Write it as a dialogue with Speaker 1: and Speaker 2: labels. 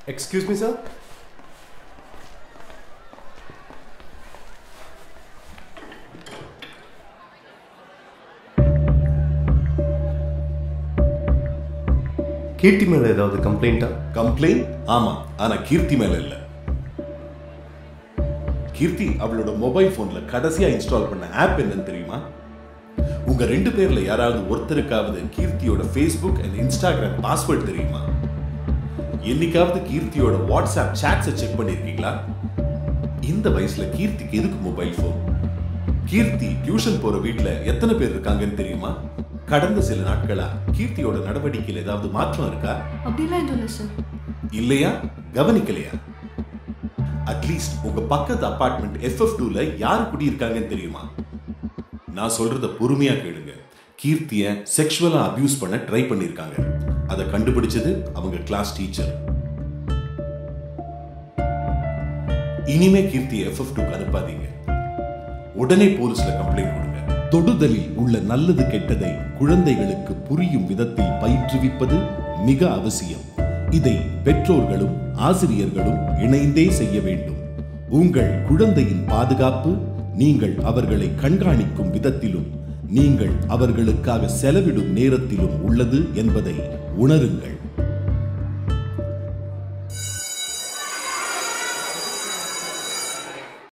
Speaker 1: excuse me sir கீர்த்தி மேல ஏதாவது கம்ப்ளைண்டா
Speaker 2: complaint ஆமா ஆனா கீர்த்தி மேல இல்ல கீர்த்தி அவளோட மொபைல் போன்ல கடைசியா இன்ஸ்டால் பண்ண ஆப் என்னன்னு தெரியுமா உங்க ரெண்டு பேர்ல யாராவது ஒருத்தருக்காவது கீர்த்தியோட ஃபேஸ்புக் அண்ட் இன்ஸ்டாகிராம் பாஸ்வேர்ட் தெரியுமா என்னைக்காவது கீர்த்தியோட வாட்ஸ்அப் சாட்ஸை செக் பண்ணிருக்கீங்களா இந்த வயசுல கீர்த்திக்கு எதுக்கு மொபைல் போன் கீர்த்தி டியூஷன் போற வீட்ல எத்தனை பேர் இருக்காங்கன்னு தெரியுமா கடந்த சில நாட்களா கீர்த்தியோட நடவடிக்கையில் ஏதாவது மாற்றம் இருக்கா
Speaker 3: அப்படிலாம் எதுவும் இல்லை சார்
Speaker 2: இல்லையா கவனிக்கலையா அட்லீஸ்ட் உங்க பக்கத்து அபார்ட்மெண்ட் எஃப்எஃப் டூல யாரு குடியிருக்காங்கன்னு தெரியுமா நான் சொல்றத பொறுமையா கேளுங்க கீர்த்திய செக்ஷுவலா அபியூஸ் பண்ண ட்ரை பண்ணிருக்காங்க அதை கண்டுபிடிச்சது அவங்க கிளாஸ் டீச்சர் இனிமே கீர்த்தியை எஃப்எஃப் டூக்கு அனுப்பாதீங்க உடனே போலீஸ்ல கம்ப்ளைண்ட் கொடுங்க தொடுதலில் உள்ள நல்லது கெட்டதை குழந்தைகளுக்கு புரியும் விதத்தில் பயிற்றுவிப்பது மிக அவசியம் இதை பெற்றோர்களும் ஆசிரியர்களும் இணைந்தே செய்ய வேண்டும் உங்கள் குழந்தையின் பாதுகாப்பு நீங்கள் அவர்களை கண்காணிக்கும் விதத்திலும் நீங்கள் அவர்களுக்காக செலவிடும் நேரத்திலும் உள்ளது என்பதை உணருங்கள்